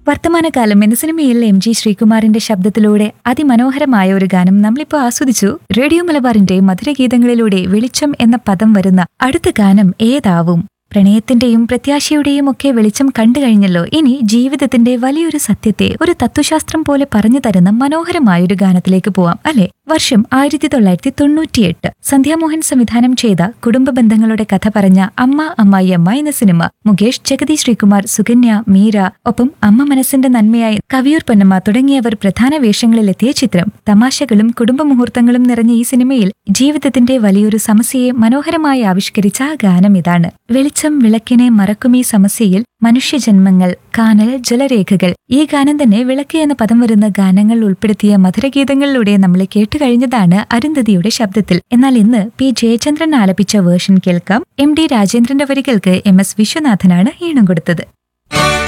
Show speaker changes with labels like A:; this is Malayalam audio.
A: വർത്തമാനകാലം എന്ന സിനിമയിൽ എം ജി ശ്രീകുമാറിന്റെ ശബ്ദത്തിലൂടെ അതിമനോഹരമായ ഒരു ഗാനം നമ്മളിപ്പോ ആസ്വദിച്ചു റേഡിയോ മലബാറിന്റെ മധുരഗീതങ്ങളിലൂടെ വെളിച്ചം എന്ന പദം വരുന്ന അടുത്ത ഗാനം ഏതാവും പ്രണയത്തിന്റെയും പ്രത്യാശയുടെയും ഒക്കെ വെളിച്ചം കണ്ടു കഴിഞ്ഞല്ലോ ഇനി ജീവിതത്തിന്റെ വലിയൊരു സത്യത്തെ ഒരു തത്വശാസ്ത്രം പോലെ പറഞ്ഞു തരുന്ന മനോഹരമായൊരു ഗാനത്തിലേക്ക് പോവാം അല്ലെ വർഷം ആയിരത്തി തൊള്ളായിരത്തി തൊണ്ണൂറ്റിയെട്ട് സന്ധ്യാമോഹൻ സംവിധാനം ചെയ്ത കുടുംബ ബന്ധങ്ങളുടെ കഥ പറഞ്ഞ അമ്മ അമ്മായിയമ്മ എന്ന സിനിമ മുകേഷ് ജഗതി ശ്രീകുമാർ സുകന്യ മീര ഒപ്പം അമ്മ മനസ്സിന്റെ നന്മയായി കവിയൂർ പൊന്നമ്മ തുടങ്ങിയവർ പ്രധാന വേഷങ്ങളിലെത്തിയ ചിത്രം തമാശകളും കുടുംബ മുഹൂർത്തങ്ങളും നിറഞ്ഞ ഈ സിനിമയിൽ ജീവിതത്തിന്റെ വലിയൊരു സമസ്യയെ മനോഹരമായി ആവിഷ്കരിച്ച ആ ഗാനം ഇതാണ് വെളിച്ചം വിളക്കിനെ മറക്കും ഈ സമസ്യയിൽ മനുഷ്യജന്മങ്ങൾ കാനൽ ജലരേഖകൾ ഈ ഗാനം തന്നെ വിളക്ക് എന്ന പദം വരുന്ന ഗാനങ്ങൾ ഉൾപ്പെടുത്തിയ മധുരഗീതങ്ങളിലൂടെ നമ്മളെ കേട്ടുകഴിഞ്ഞതാണ് അരുന്ധതിയുടെ ശബ്ദത്തിൽ എന്നാൽ ഇന്ന് പി ജയചന്ദ്രൻ ആലപിച്ച വേർഷൻ കേൾക്കാം എം ഡി രാജേന്ദ്രന്റെ വരികൾക്ക് എം എസ് വിശ്വനാഥനാണ് ഈണം കൊടുത്തത്